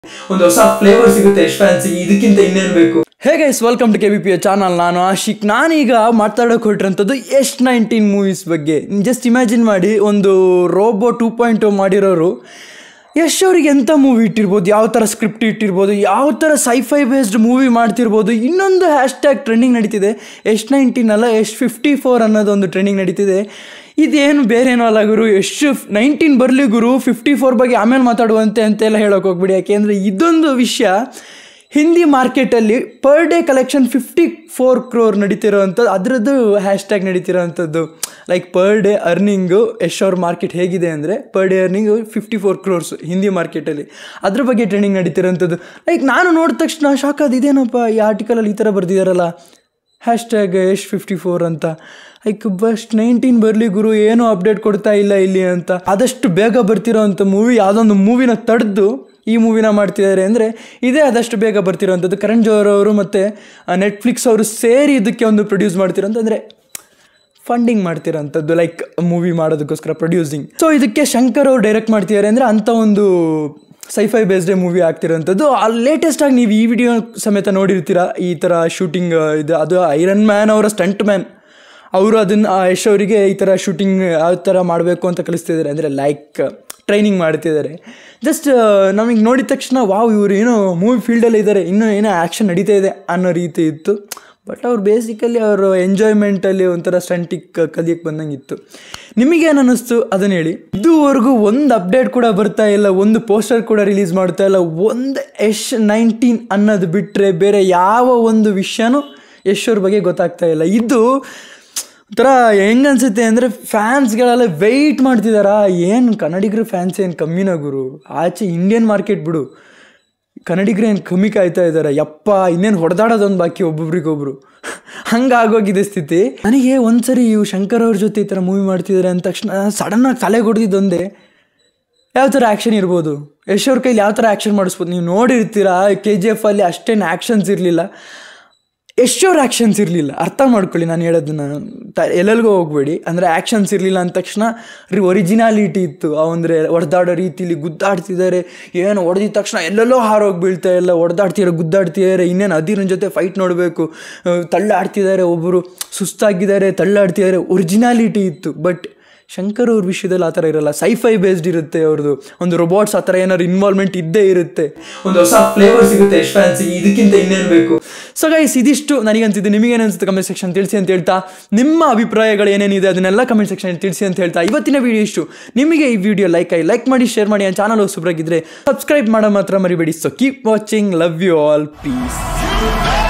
ಒಂದು ಹೊಸ ಫ್ಲೇವರ್ ಸಿಗುತ್ತೆ ಎಷ್ಟು ಫ್ಯಾನ್ಸಿಗೆ ಇದಕ್ಕಿಂತ ಇನ್ನೇನು ಬೇಕು hey guys welcome to K B P channel ನಾನು ಆಶಿಕ್ ನಾನೀಗ ಮಾತಾಡೋಕೆ ಹೊರಟಿರೋಂಥದ್ದು ಎಷ್ಟ್ ನೈನ್ಟೀನ್ ಮೂವೀಸ್ ಬಗ್ಗೆ ಜಸ್ಟ್ ಇಮ್ಯಾಜಿನ್ ಮಾಡಿ ಒಂದು ರೋಬೋ ಟೂ ಪಾಯಿಂಟ್ ಮಾಡಿರೋರು ಯಶ್ ಅವ್ರಿಗೆ ಎಂಥ ಮೂವಿ ಇಟ್ಟಿರ್ಬೋದು ಯಾವ ಥರ ಸ್ಕ್ರಿಪ್ಟ್ ಇಟ್ಟಿರ್ಬೋದು ಯಾವ ಥರ ಸೈಫೈ ಬೇಸ್ಡ್ ಮೂವಿ ಮಾಡ್ತಿರ್ಬೋದು ಇನ್ನೊಂದು ಹ್ಯಾಶ್ ಟ್ಯಾಗ್ ಟ್ರೆಂಡಿಂಗ್ ನಡೀತಿದೆ ಎಷ್ಟ್ ನೈನ್ಟೀನ್ ಅಲ್ಲ ಎಷ್ಟು ಫಿಫ್ಟಿ ಫೋರ್ ಅನ್ನೋದು ಒಂದು ಟ್ರೆಂಡಿಂಗ್ ನಡೀತಿದೆ ಇದೇನು ಬೇರೆ ಏನೋ ಅಲ್ಲ ಗುರು ಎಷ್ಟು ನೈನ್ಟೀನ್ ಬರಲಿ ಗುರು ಫಿಫ್ಟಿ ಫೋರ್ ಬಗ್ಗೆ ಆಮೇಲೆ ಮಾತಾಡುವಂತೆ ಅಂತೆಲ್ಲ ಹೇಳೋಕೆ ಹೋಗ್ಬಿಡಿ ಯಾಕೆಂದರೆ ಇದೊಂದು ವಿಷಯ ಹಿಂದಿ ಮಾರ್ಕೆಟಲ್ಲಿ per day collection fifty four crore ನಡೀತಿರೋವಂಥದ್ದು ಅದರದ್ದು ಹ್ಯಾಶ್ ಟ್ಯಾಗ್ ನಡೀತಿರೋವಂಥದ್ದು like per day earning Yash ಅವ್ರ ಮಾರ್ಕೆಟ್ ಹೇಗಿದೆ ಅಂದರೆ per day earning fifty four crores Hindi ಮಾರ್ಕೆಟಲ್ಲಿ ಅದ್ರ ಬಗ್ಗೆ ಟ್ರೆಂಡಿಂಗ್ ನಡೀತಿರೋವಂಥದ್ದು ಲೈಕ್ ನಾನು ನೋಡಿದ ತಕ್ಷಣ ಶಾಕ್ ಅದು ಇದೇನಪ್ಪ ಈ ಆರ್ಟಿಕಲಲ್ಲಿ ಈ ಥರ ಬರ್ದಿದಾರಲ್ಲ hashtag Yash fifty four ಅಂತ ಲೈಕ್ ಬಸ್ಟ್ ನೈನ್ಟೀನ್ ಬರಲಿ ಗುರು ಏನೂ ಅಪ್ಡೇಟ್ ಕೊಡ್ತಾ ಇಲ್ಲ ಇಲ್ಲಿ ಅಂತ ಆದಷ್ಟು ಬೇಗ ಬರ್ತಿರೋವಂಥ ಮೂವಿ ಯಾವುದೊಂದು ಮೂವಿನ ತಡೆದು ಈ ಮೂವಿನ ಮಾಡ್ತಿದ್ದಾರೆ ಅಂದರೆ ಇದೇ ಆದಷ್ಟು ಬೇಗ ಬರ್ತಿರೋವಂಥದ್ದು ಕರಣ್ ಜೋಹರ್ ಅವರು ಮತ್ತು ನೆಟ್ಫ್ಲಿಕ್ಸ್ ಅವರು ಸೇರಿ ಇದಕ್ಕೆ ಒಂದು ಪ್ರೊಡ್ಯೂಸ್ ಮಾಡ್ತಿರೋಂಥ ಅಂದರೆ ಫಂಡಿಂಗ್ ಮಾಡ್ತಿರೋಂಥದ್ದು ಲೈಕ್ ಮೂವಿ ಮಾಡೋದಕ್ಕೋಸ್ಕರ ಪ್ರೊಡ್ಯೂಸಿಂಗ್ ಸೊ ಇದಕ್ಕೆ ಶಂಕರ್ ಅವ್ರು ಡೈರೆಕ್ಟ್ ಮಾಡ್ತಿದ್ದಾರೆ ಅಂದರೆ ಅಂಥ ಒಂದು ಸೈಫೈ ಬೇಸ್ಡ್ ಮೂವಿ ಆಗ್ತಿರೋಂಥದ್ದು ಲೇಟೆಸ್ಟಾಗಿ ನೀವು ಈ ವಿಡಿಯೋ ಸಮೇತ ನೋಡಿರ್ತೀರ ಈ ಥರ ಶೂಟಿಂಗ್ ಇದು ಅದು ಐರನ್ ಮ್ಯಾನ್ ಅವರ ಸ್ಟಂಟ್ ಮ್ಯಾನ್ ಅವರು ಅದನ್ನು ಯಶ್ ಅವರಿಗೆ ಈ ಥರ ಶೂಟಿಂಗ್ ಯಾವ ಥರ ಮಾಡಬೇಕು ಅಂತ ಕಲಿಸ್ತಿದ್ದಾರೆ ಅಂದರೆ ಲೈಕ್ ಟ್ರೈನಿಂಗ್ ಮಾಡ್ತಿದ್ದಾರೆ ಜಸ್ಟ್ ನಮಗೆ ನೋಡಿದ ತಕ್ಷಣ ವಾವ್ ಇವರು ಏನೋ ಮೂವಿ ಫೀಲ್ಡಲ್ಲಿ ಇದ್ದಾರೆ ಇನ್ನೂ ಏನೋ ಆ್ಯಕ್ಷನ್ ನಡೀತಾ ಇದೆ ಅನ್ನೋ ರೀತಿ ಇತ್ತು ಬಟ್ ಅವ್ರು ಬೇಸಿಕಲಿ ಅವರು ಎಂಜಾಯ್ಮೆಂಟಲ್ಲಿ ಒಂಥರ ಸ್ಟಂಟಿಗೆ ಕಲಿಯಕ್ಕೆ ಬಂದಂಗೆ ಇತ್ತು ನಿಮಗೇನು ಅನ್ನಿಸ್ತು ಅದನ್ನು ಹೇಳಿ ಇದುವರೆಗೂ ಒಂದು ಅಪ್ಡೇಟ್ ಕೂಡ ಬರ್ತಾ ಇಲ್ಲ ಒಂದು ಪೋಸ್ಟರ್ ಕೂಡ ರಿಲೀಸ್ ಮಾಡ್ತಾ ಇಲ್ಲ ಒಂದು ಯಶ್ ನೈನ್ಟೀನ್ ಅನ್ನೋದು ಬಿಟ್ಟರೆ ಬೇರೆ ಯಾವ ಒಂದು ವಿಷಯನೂ ಯಶ್ ಅವ್ರ ಬಗ್ಗೆ ಗೊತ್ತಾಗ್ತಾ ಇಲ್ಲ ಇದು ಒಂಥರ ಹೆಂಗೆ ಅನ್ಸುತ್ತೆ ಅಂದರೆ ಫ್ಯಾನ್ಸ್ಗಳೆಲ್ಲ ವೆಯ್ಟ್ ಮಾಡ್ತಿದಾರಾ ಏನು ಕನ್ನಡಿಗರು ಫ್ಯಾನ್ಸ್ ಏನು ಕಮ್ಮಿನ ಗುರು ಆಚೆ ಇಂಡಿಯನ್ ಮಾರ್ಕೆಟ್ ಬಿಡು ಕನ್ನಡಿಗರು ಏನು ಕಮ್ಮಿ ಕಾಯ್ತಾ ಇದ್ದಾರೆ ಯಪ್ಪ ಇನ್ನೇನು ಹೊಡೆದಾಡೋದೊಂದು ಬಾಕಿ ಒಬ್ಬೊಬ್ರಿಗೊಬ್ರು ಹಂಗಾಗೋಗಿದೆ ಸ್ಥಿತಿ ನನಗೆ ಒಂದ್ಸರಿ ಇವು ಶಂಕರ್ ಅವ್ರ ಜೊತೆ ಈ ಥರ ಮೂವಿ ಮಾಡ್ತಿದ್ದಾರೆ ಅಂದ ತಕ್ಷಣ ಸಡನ್ನಾಗಿ ತಲೆ ಹೊಡೆದಿದ್ದೊಂದೇ ಯಾವ ಥರ ಆ್ಯಕ್ಷನ್ ಇರ್ಬೋದು ಯಶ್ ಅವ್ರ ಕೈಲಿ ಯಾವ ಥರ ಆ್ಯಕ್ಷನ್ ಮಾಡಿಸ್ಬೋದು ನೀವು ನೋಡಿರ್ತೀರಾ ಕೆ ಜಿ ಎಫ್ ಅಲ್ಲಿ ಅಷ್ಟೇನು ಆ್ಯಕ್ಷನ್ಸ್ ಇರಲಿಲ್ಲ ಎಷ್ಟೋರ್ ಆ್ಯಕ್ಷನ್ಸ್ ಇರಲಿಲ್ಲ ಅರ್ಥ ಮಾಡ್ಕೊಳ್ಳಿ ನಾನು ಹೇಳೋದನ್ನ ತ ಎಲ್ಲೆಲ್ಗೋ ಹೋಗ್ಬೇಡಿ ಅಂದರೆ ಆ್ಯಕ್ಷನ್ಸ್ ಇರಲಿಲ್ಲ ಅಂದ ತಕ್ಷಣ ರೀ ಒರಿಜಿನಾಲಿಟಿ ಇತ್ತು ಅಂದರೆ ಹೊಡೆದಾಡೋ ರೀತಿಲಿ ಗುದ್ದಾಡ್ತಿದ್ದಾರೆ ಏನು ಹೊಡೆದಿದ ತಕ್ಷಣ ಎಲ್ಲೆಲ್ಲೋ ಹಾರೋಗಿ ಬೀಳ್ತಾ ಇಲ್ಲ ಹೊಡೆದಾಡ್ತಿದ್ದಾರೆ ಗುದ್ದಾಡ್ತಿದ್ದಾರೆ ಇನ್ನೇನು ಅದಿರನ ಜೊತೆ ಫೈಟ್ ನೋಡಬೇಕು ತಳ್ಳಾಡ್ತಿದ್ದಾರೆ ಒಬ್ಬರು ಸುಸ್ತಾಗಿದ್ದಾರೆ ತಳ್ಳಾಡ್ತಿದ್ದಾರೆ ಒರಿಜಿನಾಲಿಟಿ ಇತ್ತು ಬಟ್ ಶಂಕರ್ ಅವ್ರ ವಿಷಯದಲ್ಲಿ ಆ ಥರ ಇರಲ್ಲ ಸೈಫೈ ಬೇಸ್ಡ್ ಇರುತ್ತೆ ಅವ್ರದ್ದು ಒಂದು ರೋಬೋಟ್ಸ್ ಆ ಥರ ಏನಾದ್ರು ಇನ್ವಾಲ್ವ್ಮೆಂಟ್ ಇದ್ದೇ ಇರುತ್ತೆ ಒಂದು ಹೊಸ ಫ್ಲೇವರ್ ಸಿಗುತ್ತೆ ಎಷ್ಟು ಫ್ಯಾನ್ಸಿ ಇದಕ್ಕಿಂತ ಇನ್ನೇನು ಬೇಕು ಸೊ ಗೈಸ್ ಇದಿಷ್ಟು ನನಗನ್ಸಿದ್ದು ನಿಮಗೇನು ಅನ್ಸುತ್ತೆ ಕಮೆಂಟ್ ಸೆಕ್ಷನ್ ತಿಳಿಸಿ ಅಂತ ಹೇಳ್ತಾ ನಿಮ್ಮ ಅಭಿಪ್ರಾಯಗಳು ಏನೇನಿದೆ ಅದನ್ನೆಲ್ಲ ಕಮೆಂಟ್ ಸೆಕ್ಷನ್ ತಿಳಿಸಿ ಅಂತ ಹೇಳ್ತಾ ಇವತ್ತಿನ ವಿಡಿಯೋ ಇಷ್ಟು ನಿಮಗೆ ಈ ವಿಡಿಯೋ ಲೈಕ್ ಆಗಿ ಲೈಕ್ ಮಾಡಿ ಶೇರ್ ಮಾಡಿ ಆ ಚಾನಲ್ ಹೊಸಬ್ರಾಗಿದ್ದರೆ ಸಬ್ಸ್ಕ್ರೈಬ್ ಮಾಡೋ ಮಾತ್ರ ಮರಿಬೇಡಿ so keep watching love you all piece